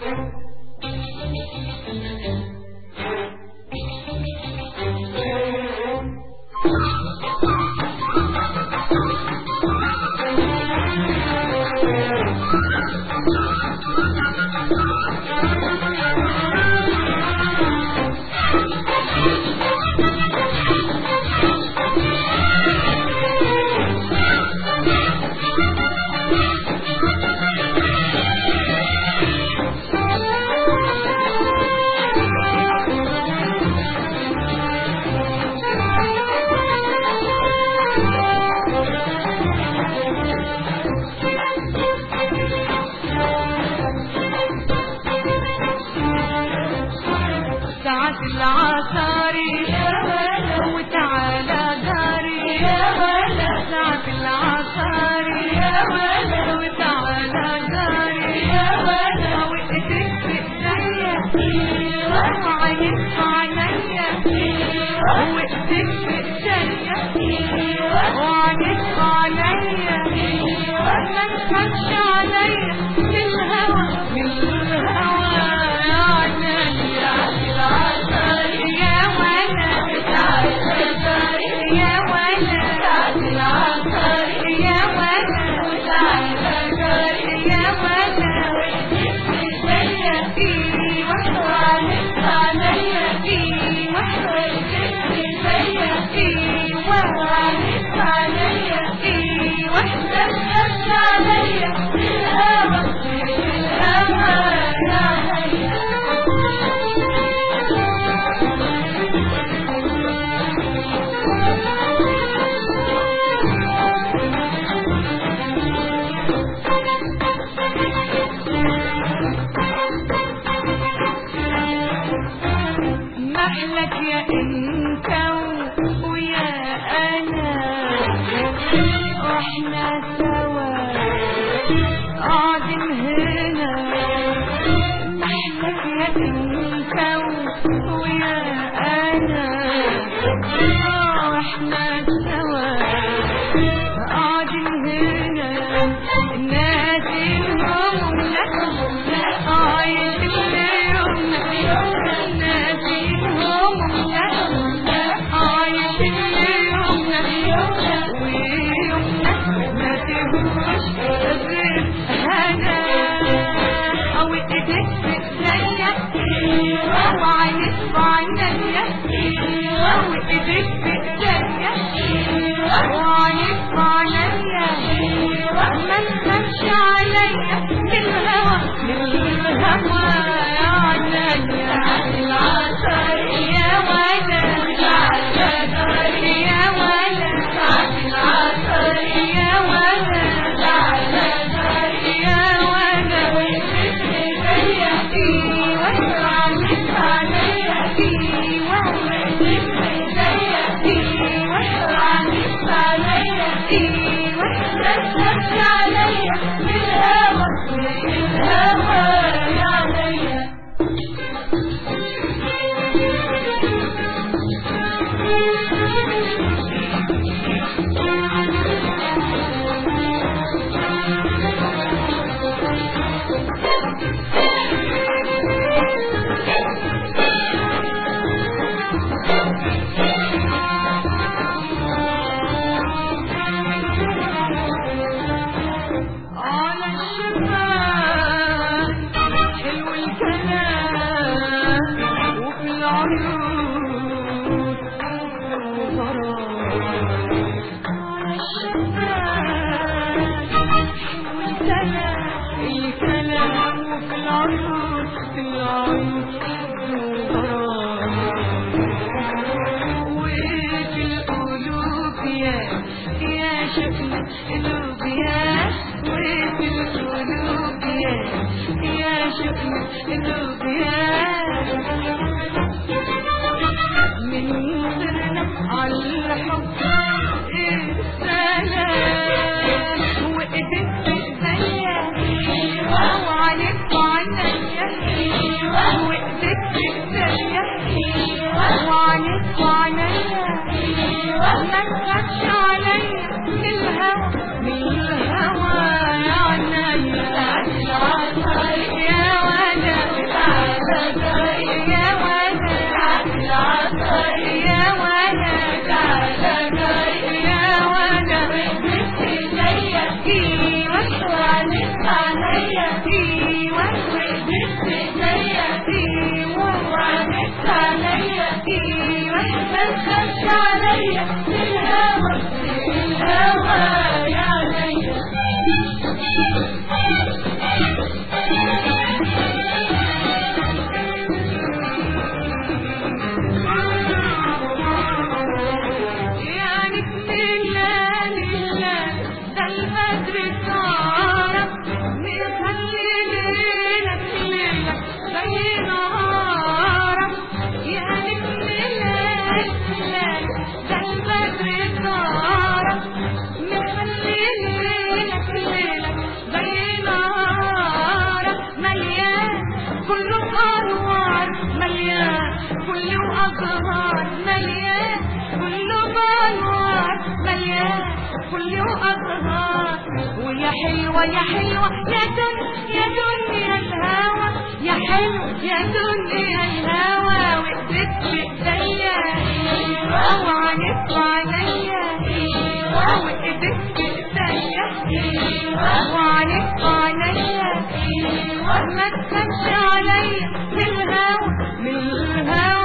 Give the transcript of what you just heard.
ساعة العصاري وتعالى داري ساعة العصاري وتعالى داري وقتك بإيديا وعينك عليا وقتك بإيديا وعينك عليا ما تخافش عليا من الهوى من الهوى يا عيني يا عيني يا ولد يا ولد يا ولد يا ولد محلك يا انت ويا انا واحنا سوا قاعدين هنا محلك يا انت ويا انا واحنا سوا قاعدين هنا نادي همومنا عايش اليوم نادي همومنا عايش اليوم ويومنا ما تهوش غير هنا او ايديك بإيديا وعينك بعينيا او ايديك بإيديا وعينك بعينيا ما تخافش عليا من الهوى من الهوى يا عينيا يا ولد يا ولد يا ولد يا على الشفاء حلو الكلام وفي العيون الغرام على الشفاء حلو الكلام الكلام وفي العيون في العيون الغرام وفي القلوب يا يا شكل قلوب يا وفي القلوب يا يا شكل قلوب يا من غيرنا على الحب السلام وإيدك بإيديا وعليك وعينيا وإيدك بإيديا وعليك وعينيا ما تخافش عليا من الهوى من الهوى يا عينيا يا ولد كله انوار مليان كله ازهار مليان كله انوار مليان كله ازهار ويا حلوه يا حلوه يا دن يا دنيا الهوى يا حلو يا دنيا الهوى وايدك بايديا وعنك عليا وايدك بايديا وعنك عليا ما تخافش عليا من الهوى من الهوى